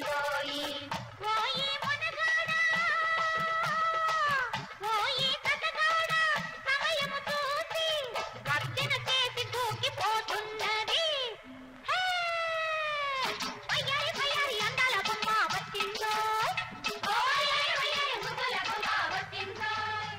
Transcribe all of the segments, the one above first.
పట్టిందోయి ఓయి మునగాడా ఓయి కథగాడా సమయము చూసి గర్జన చేసి దూకిపోతున్నది హే! వయ్యారి వయ్యారి అందాల బొమ్మ వచ్చిందో ఓయ్ వయ్యారి ముగ్గుల బొమ్మ వచ్చిందో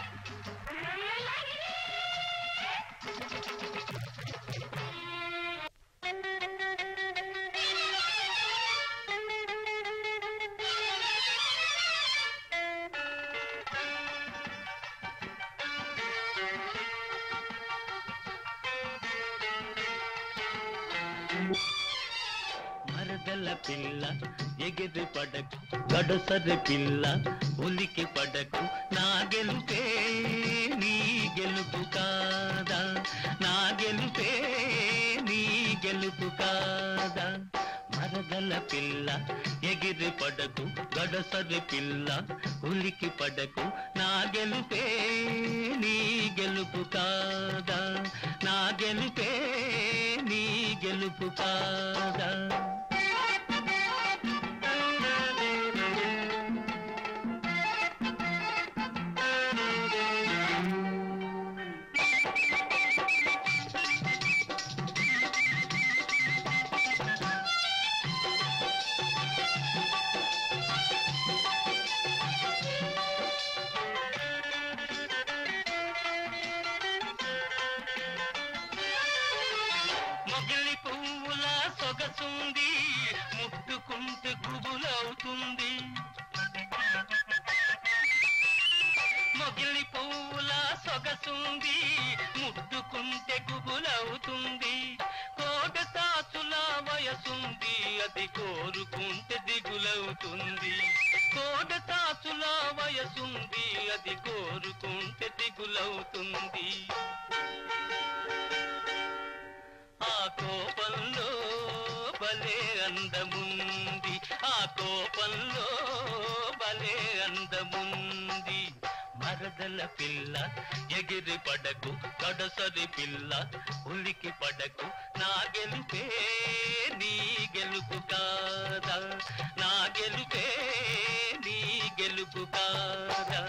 మరదల పిల్ల ఎగిరి పడకు గడసరి పిల్ల ఉలికి పడకు నా గెలుపే నీ గెలుపు కాదా నా గెలుపే నీ గెలుపు కాదా మరదల పిల్ల ఎగిరి పడకు గడసరి పిల్ల ఉలికి పడకు నా గెలుపే నీ గెలుపు కాదా నా గెలుపే నీ గెలుపు కాదా మొగిలి పువ్వుల సొగసుంది ముట్టుకుంటే గుబులవుతుంది మొగిలి పువ్వుల సొగసుంది ముట్టుకుంటే గుబులవుతుంది కోట తాచుల వయసుంది అది కోరుకుంటే దిగులవుతుంది కోట తాచుల వయసుంది అది కోరుకుంటే దిగులవుతుంది ఆ కోపంలో భలే అందముంది ఆ కోపంలో భలే అందముంది మరదల పిల్ల ఎగిరి పడకు కడసరి పిల్ల ఉలికి పడకు నా గెలుపే నీ గెలుపు కాదా నా గెలుపే నీ గెలుపు కాదా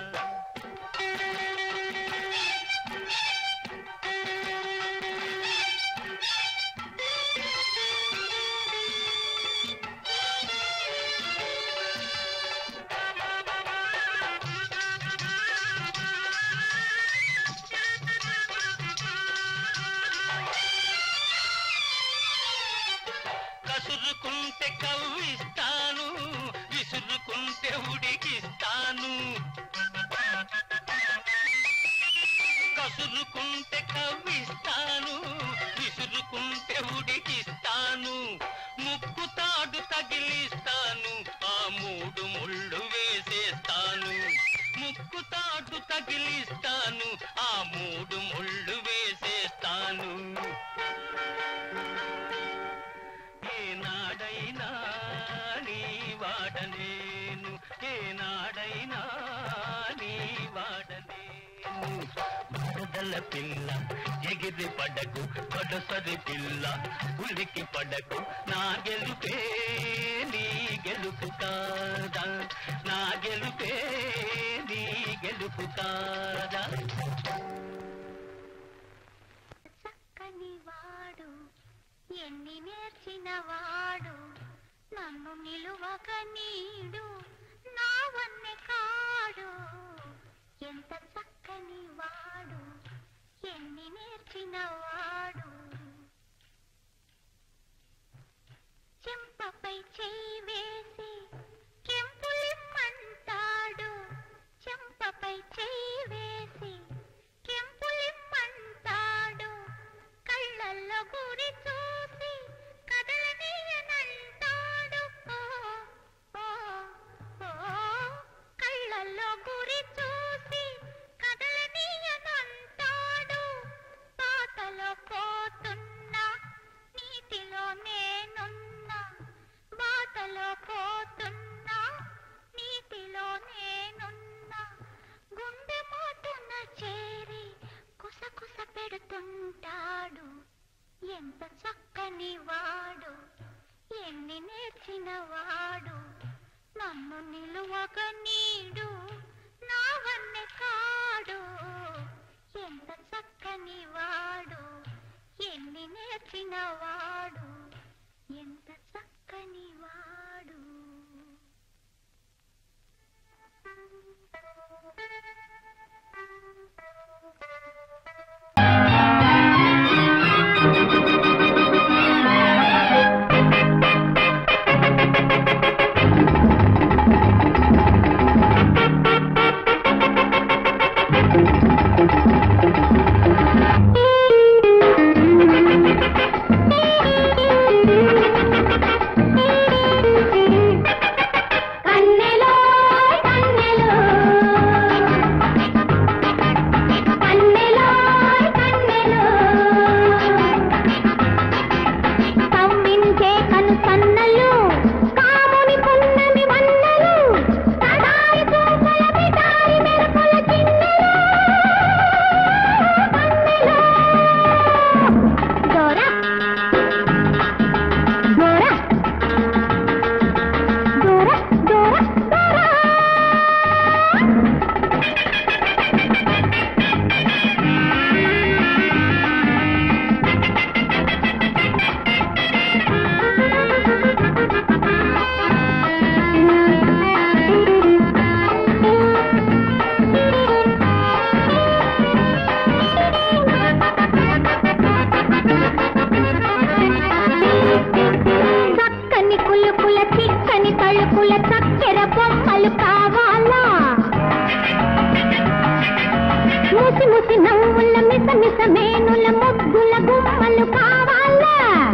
కసురుకుంటే కవ్విస్తాను విసురుకుంటే ఉడికిస్తాను కసురుకుంటే కవ్విస్తాను విసురుకుంటే ఉడికిస్తాను ముక్కు తాడు తగిలిస్తాను ఆ మూడు ముళ్ళు వేసేస్తాను ముక్కు తాడు తగిలిస్తాను ఆ మూడు ముళ్ళు వేసేస్తాను ఏనాడైనా నీ వాడనేను ఏనాడైనా నీ వాడనేను మరదల పిల్ల ఎగిరి పడకు కొడసరి పిల్ల ఉలికి పడకు నా గెలుపే నీ గెలుపు కాదా నా గెలుపే నీ గెలుపు కాదా చక్కని వాడు ఎన్ని నేర్చిన వాడు నన్ను నిలువక నీడు నా వన్నె కాడు ఎంత చక్కని వాడు ఎన్ని నేర్చిన వాడు చెంపపై చేయి వేసి కెంపులిమ్మంటాడు చెంపపై చేయి వేసి కెంపులిమ్మంటాడు కళ్ళల్లో గురి చూసి కదలనీయనంటాడు ఓ, ఓ, ఓ, కళ్ళల్లో గురి చూసి కదలనీయనంటాడు పాతలో పోతున్నా నీటిలో నేనున్నా నన్ను నిలువక నీడు నావన్నె కాడు ఎంత చక్కని వాడు ఎన్ని నేర్చిన వాడు ఎంత చక్కని వాడు కన్నెలో కన్నెలో కన్నెలో కన్నెలో కవ్వించే కను సన్నలు కాముని పున్నమి వన్నలు తడారి చూపుల పిటారి మెరుపుల చిన్నెలు కన్నెలో దొర దొర దొర దొర దొర చక్కని కులుకుల చిక్కని తలుపుల చక్కెర బొమ్మలు కావాలా ముసి ముసి నవ్వుల మిస మిస మేనుల ముగ్గుల గుమ్మలు కావాలా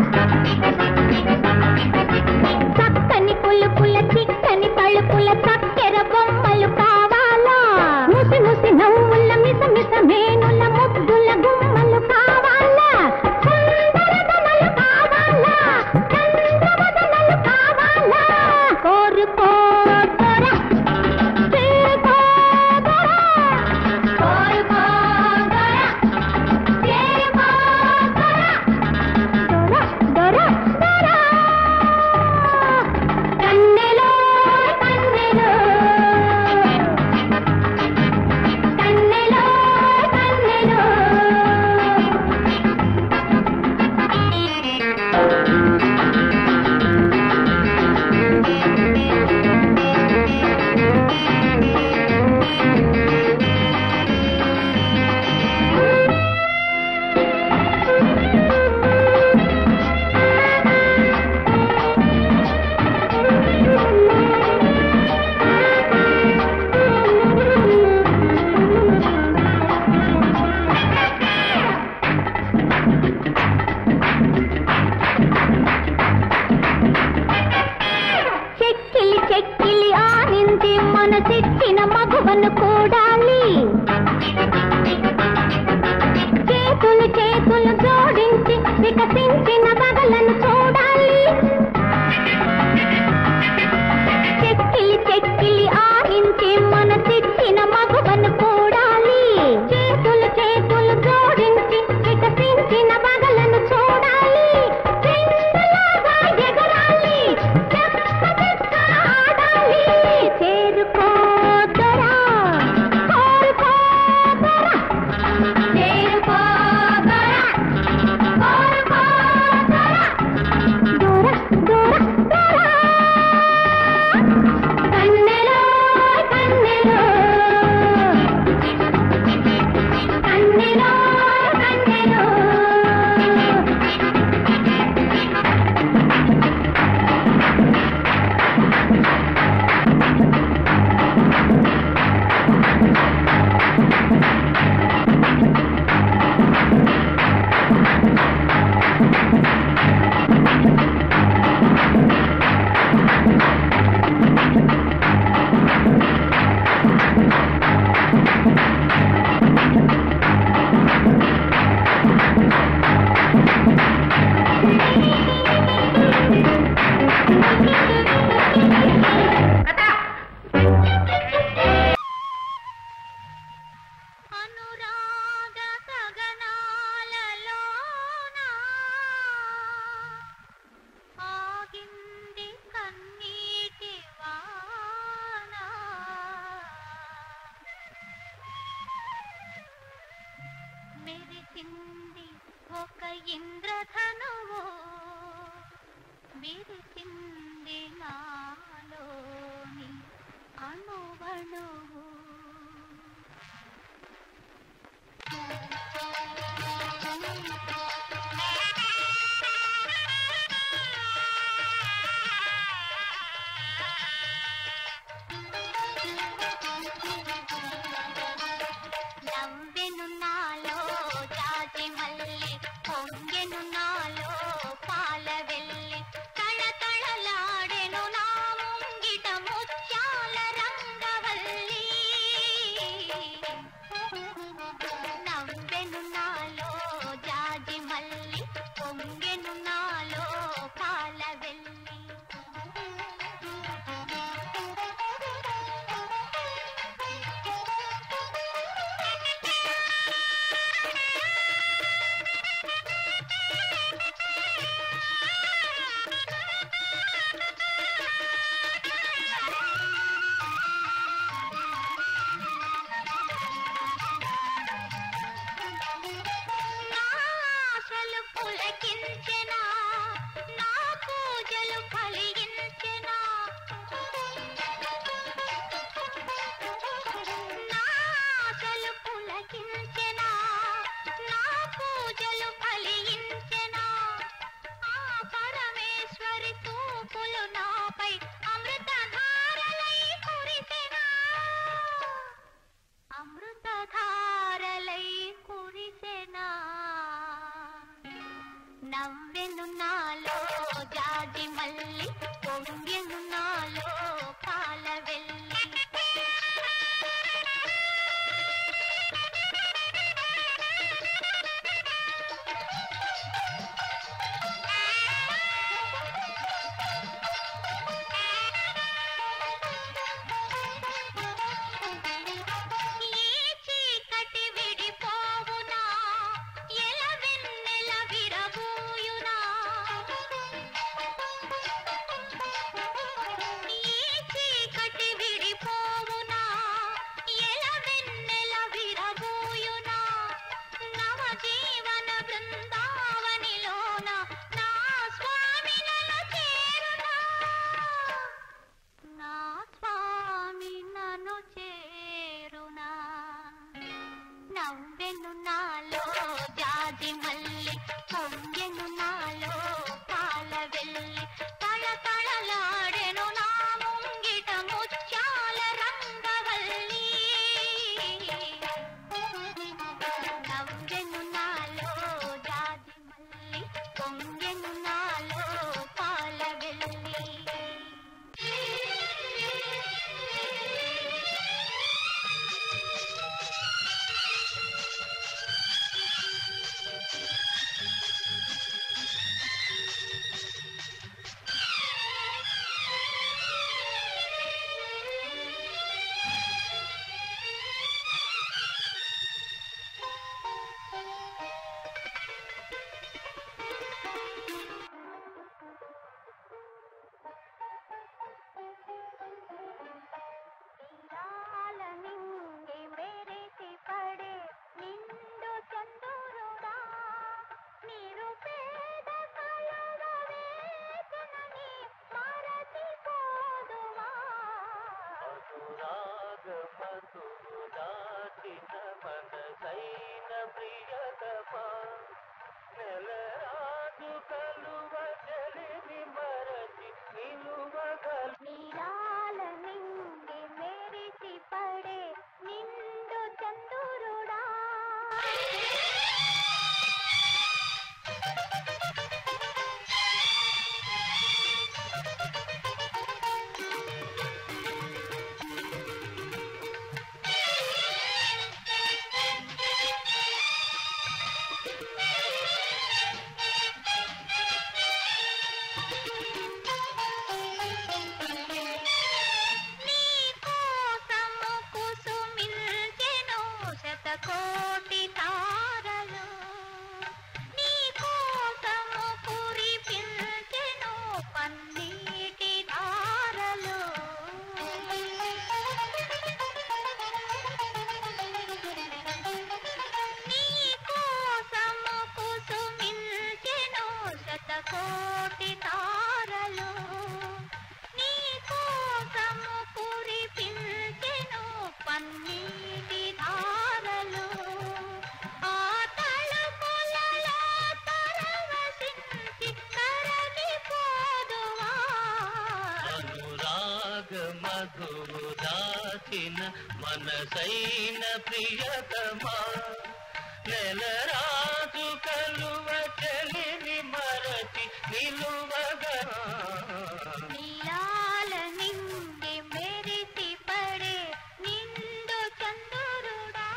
చక్కని కులుకుల చిక్కని తలుపుల చక్కెర బొమ్మలు కావాలా ముసి ముసి నవ్వుల మిస మిస మేనుల ముగ్గుల గుమ్మలు కావాలా సుందరదనలు కావాలా చంద్రవదనలు కావాలా కోరుకో దొర చేరుకో దొర కోరుకో దొర చేరుకో దొర దొర దొర దొర కన్నెలో కన్నెలో కన్నెలో కన్నెలో చెక్కిలి చెక్కి ఇంద్రధనువు విరిసింది నాలోని అణువణువు నవ్వెను నాలో జాజి మల్లి పొంగెను నాలో పాల వెళ్ళి తళతళలాడెను నా ముంగిట ముత్యాల రంగవల్లి మగ మధువు దాచిన మనసైన ప్రియతమా నెలరాజు కలువ చెలిని మరచి నిలువగా నీలాల నిండి మెరిసి పడే నిండు చంద్రుడా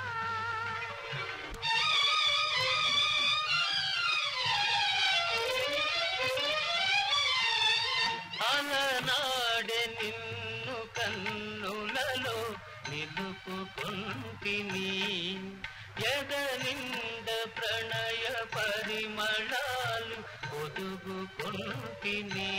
అలనాడే నిన్ను కన్నులలో నిలుపుకుంటిని ఎద నింద ప్రణయ పరిమళాలు ఒదుగుకుంటిని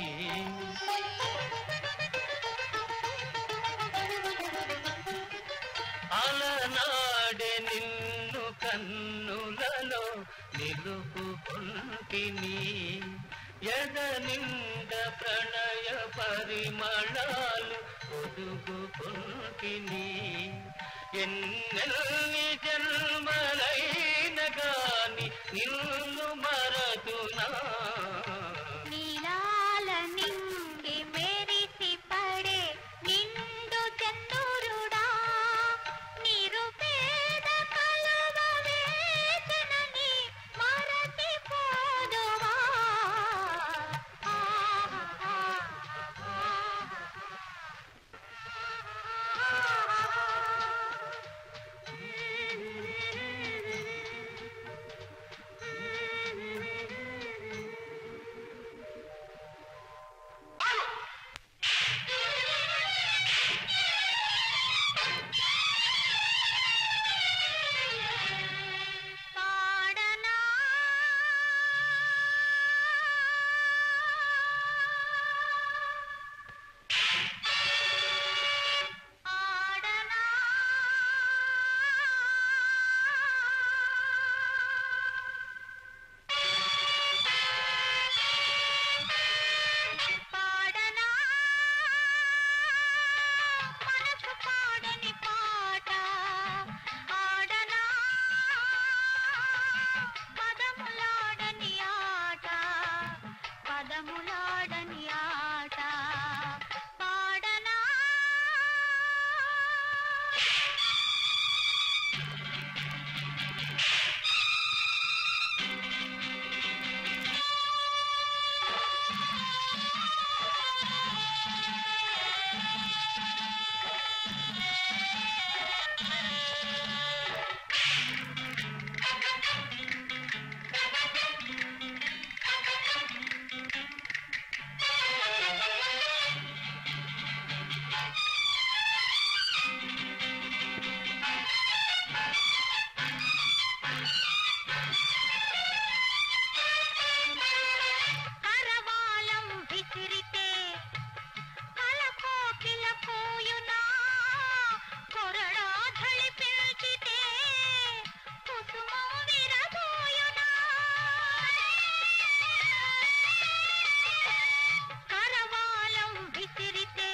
అలనాడే నిన్ను కన్నులలో నిలుపుకుంటిని ఎద నింద ప్రణయ పరిమళాలు ఒదుగుకుంటిని ఎన్నెల్ని జన్మలైన గాని నిన్ను మరదునా నీలాల నింగి మెరిసి పడే నిండు చంద్రుడా నిరుపేద కలవ వేదనని మరచిపోదువా పాడనా ఆడనా పాడనా మనసు పాడని పాట ఆడనా పదములాడని ఆట పదములాడని ఆట పాడనా కరవాలం విసిరితే కలకోకిల పోయునా కొరడా ధళి పిలిచితే కుసుమం విరబోయునా కరవాలం విసిరితే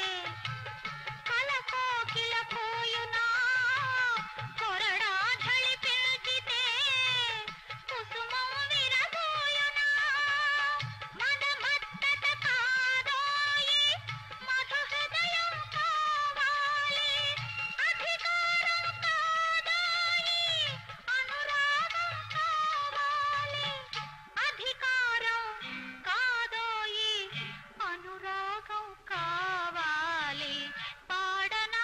కలకోకిల పోయునా కొరడా ధళి పిలిచితే కుసుమం విరబోయునా మదమత్తత కాదోయి మధు హృదయం కావాలి అధికారం కాదోయి అనురాగం కావాలి అధికారం కాదోయి అనురాగం కావాలి పాడనా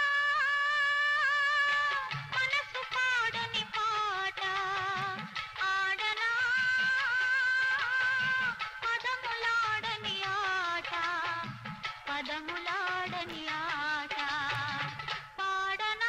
మనసు పాడని పాట ఆడనా పదములాడని ఆట పదములాడని ఆట పాడనా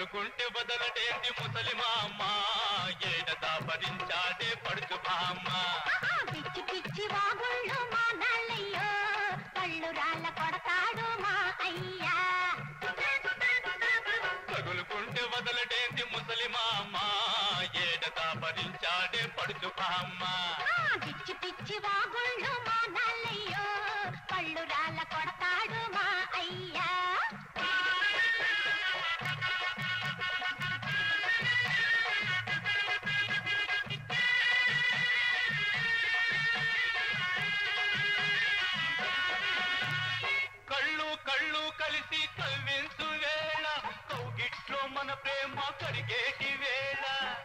తగులుకుంటే బదలటేంది ముసలి మామ ఏడ దాపరించాడే పడుచు బామ్మ ఆహా, పిచ్చి పిచ్చి వాగుళ్ళు మా నాన్నయ్యో కళ్ళు రాళ్ళ కొడతాడు మా అయ్యా తగులుకుంటే వదలటేంది ముసలి మామ ఏడ దాపరించాడే పడుచు బామ్మ ఆ, పిచ్చి పిచ్చి వాగుళ్ళు మా నాన్నయ్యో కళ్ళు రాళ్ళ కొడతాడు మా అయ్యా కళ్ళు కళ్ళు కలిసి కవ్వించు వేళ కౌగిట్లో మన ప్రేమ కరిగేటి వేళ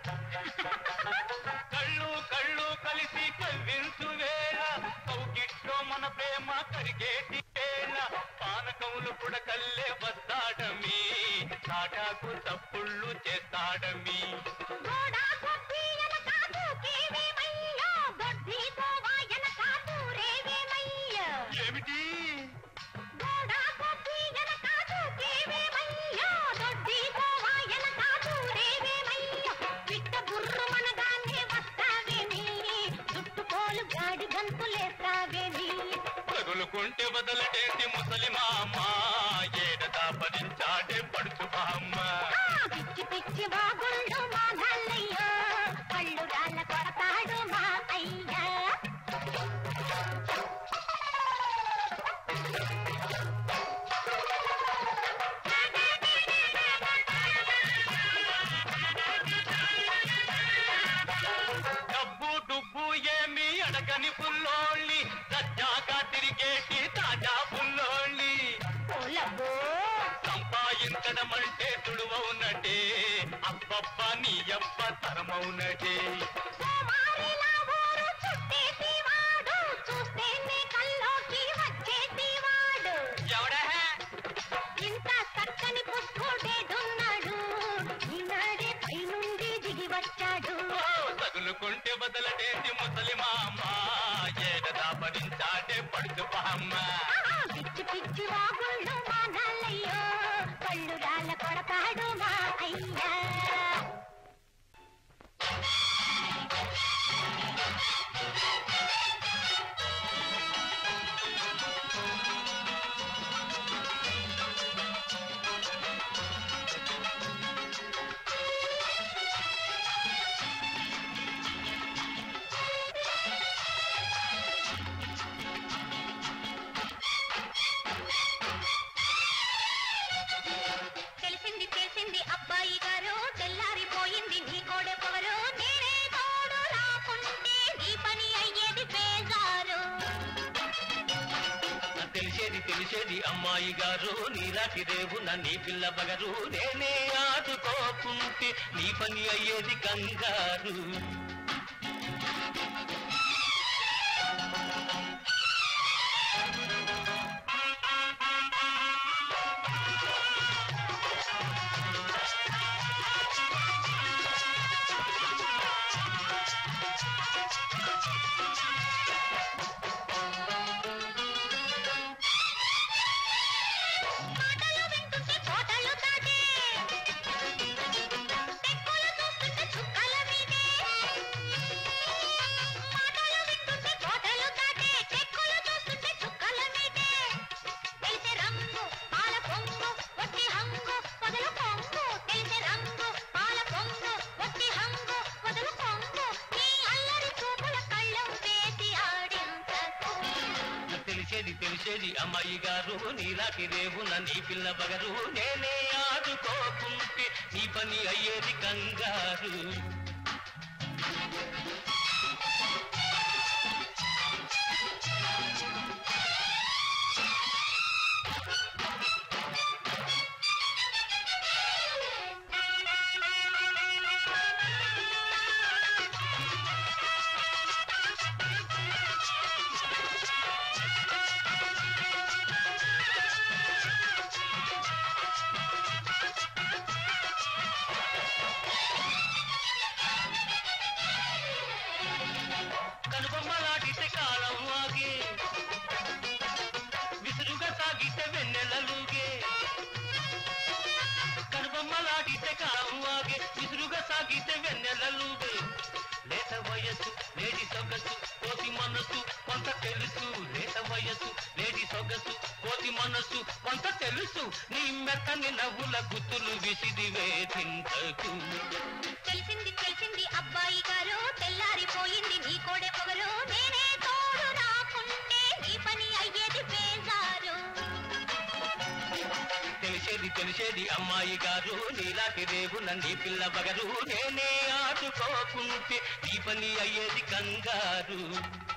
కళ్ళు కళ్ళు కలిసి కవ్వించు వేళ కౌగిట్లో మన ప్రేమ కరిగేటి వేళ పానకములు పుడకల్లే వస్తాడమి తాటాకు తప్పుళ్ళు చేస్తాడమి గోడాకు తీయన కాదు కేవేమయ్యో దొడ్డి గోవాయన కాదు రేవేమయ్యో ఏమిటి గోడాకు తీయన కాదు కేవేమయ్యో దొడ్డి గోవాయన కాదు రేవేమయ్యో పిట్ట బుర్రు మనగానే వస్తావేమి చుట్టుకోలు గాడి గంతులేస్తావేమి తగులుకుంటే వదలటేంది ముసలి మామ ఏడ దాపరించాడే పడుచు బామ్మ ఆ పిచ్చి పిచ్చి బాగుళ్ళు మా నల్లయ్యో కళ్ళు రాళ్ళ కొడతాడు మా అయ్యా డబ్బు డుబ్బు ఏమి అడగని పుల్లోళ్ళి సజ్జాగా తిరిగేటి తాజా పుల్లోళ్ళి ఓలబ్బో సంపాదించడం అంటే సుడువవునటే అబ్బబ్బ నీ అబ్బ తరమవునటే సోమారిలా ఊరు చుట్టేసి వాడు చూస్తేనే కల్లోకి వచ్చేసి వాడు ఎవడే ఇంత చక్కని పుష్పుడేడున్నాడు ఈనాడే పైనుండి దిగి వచ్చాడు ఓ, తగులుకుంటే బదలటేంది ముసలి మామ ఏడ దాపరించాడే పడుచు బామ్మ ఆహా, పిచ్చి పిచ్చి వాగుళ్ళు మా నల్లయ్యో కళ్ళు రాళ్ళ కొడతాడు మా అయ్యా తెలిసింది తెలిసింది అబ్బాయి గారు తెల్లారిపోయింది నీ కోడె పొగరు నేనే తోడు రాకుంటే నీ పని అయ్యేది బేజారు తెలిసేది తెలిసేది అమ్మాయి గారు నీలాంటి రేవున నీ పిల్ల బగరు నేనే ఆదుకోకుంటే నీ పని అయ్యేది కంగారు మాటలు వింటుంటే కోటలు దాటే తెక్కులు చూస్తుంటే చుక్కల మీదే మాటలు వింటుంటే కోటలు దాటే తెక్కులు చూస్తుంటే చుక్కల మీదే తెలిసే రంగు పాల పొంగు వట్టి హంగు పొదలు పొంగు తెలిసే రంగు పాల పొంగు వట్టి హంగు పొదలు పొంగు ఈ అల్లరి చూపుల కళ్ళం వేసి ఆడించకు తెలిసేది తెలిసేది అమ్మాయి గారు నీలాంటి రేవున నీ పిల్ల బగరు నేనే ఆదుకోకుంటే నీ పని అయ్యేది కంగారు ఆ తెలుసు లేత వయసు లేడి సొగసు కోతి మనసు కొంత తెలుసు నీ మెత్తని నవ్వుల గుత్తులు విసిదివే తింటకు తెలిసింది తెలిసింది అబ్బాయి గారు తెల్లారిపోయింది నీ కోడె పొగరు నేనే తోడు రాకుంటే నీ పని అయ్యేది బేజారు తెలిసేది తెలిసేది అమ్మాయి గారు నీలాంటి రేవు నీ పిల్ల బగరు నేనే ఆడుకోకుంటే ఈ పని అయ్యేది కంగారు